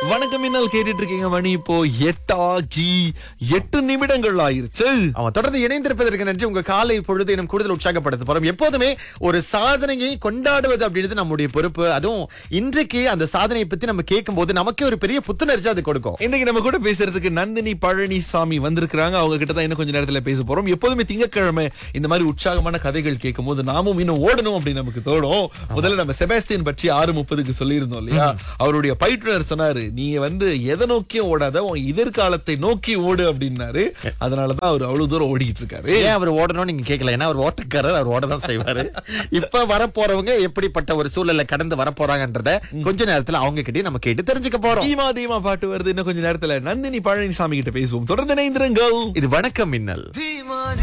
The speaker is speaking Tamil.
வணக்கம் மின்னல் கேட்டுட்டு இருக்கீங்க மணி இப்போ எட்டாகி எட்டு நிமிடங்கள் ஆயிருச்சு அவன் தொடர்ந்து இணைந்திருப்பதற்கு நன்றி உங்க காலை பொழுது இன்னும் கூடுதல் உற்சாகப்படுத்த போறோம் எப்போதுமே ஒரு சாதனையை கொண்டாடுவது அப்படின்றது நம்முடைய பொறுப்பு அதுவும் இன்றைக்கு அந்த சாதனையை பத்தி நம்ம கேட்கும் போது நமக்கே ஒரு பெரிய புத்துணர்ச்சி அது கொடுக்கும் இன்னைக்கு நம்ம கூட பேசுறதுக்கு நந்தினி பழனிசாமி வந்திருக்கிறாங்க அவங்க கிட்ட தான் இன்னும் கொஞ்ச நேரத்துல பேச போறோம் எப்போதுமே திங்கட்கிழமை இந்த மாதிரி உற்சாகமான கதைகள் கேட்கும் போது நாமும் இன்னும் ஓடணும் அப்படின்னு நமக்கு தோணும் முதல்ல நம்ம செபாஸ்டியன் பற்றி ஆறு முப்பதுக்கு சொல்லியிருந்தோம் இல்லையா அவருடைய பயிற்றுனர் சொன்னாரு நீ வந்து எதை நோக்கியும் ஓடாத உன் எதிர்காலத்தை நோக்கி ஓடு அப்படின்னாரு அதனாலதான் அவர் அவ்வளவு தூரம் ஓடிட்டு இருக்காரு ஏன் அவர் ஓடணும்னு நீங்க கேட்கல ஏன்னா அவர் ஓட்டக்காரர் அவர் ஓட தான் செய்வாரு இப்ப வரப்போறவங்க எப்படிப்பட்ட ஒரு சூழல்ல கடந்து வரப்போறாங்கன்றத கொஞ்ச நேரத்துல அவங்க கிட்டயே நம்ம கேட்டு தெரிஞ்சுக்க போறோம் தீமா தீமா பாட்டு வருது இன்னும் கொஞ்ச நேரத்துல நந்தினி பழனிசாமி கிட்ட பேசுவோம் தொடர்ந்து இணைந்திருங்கள் இது வணக்கம் மின்னல்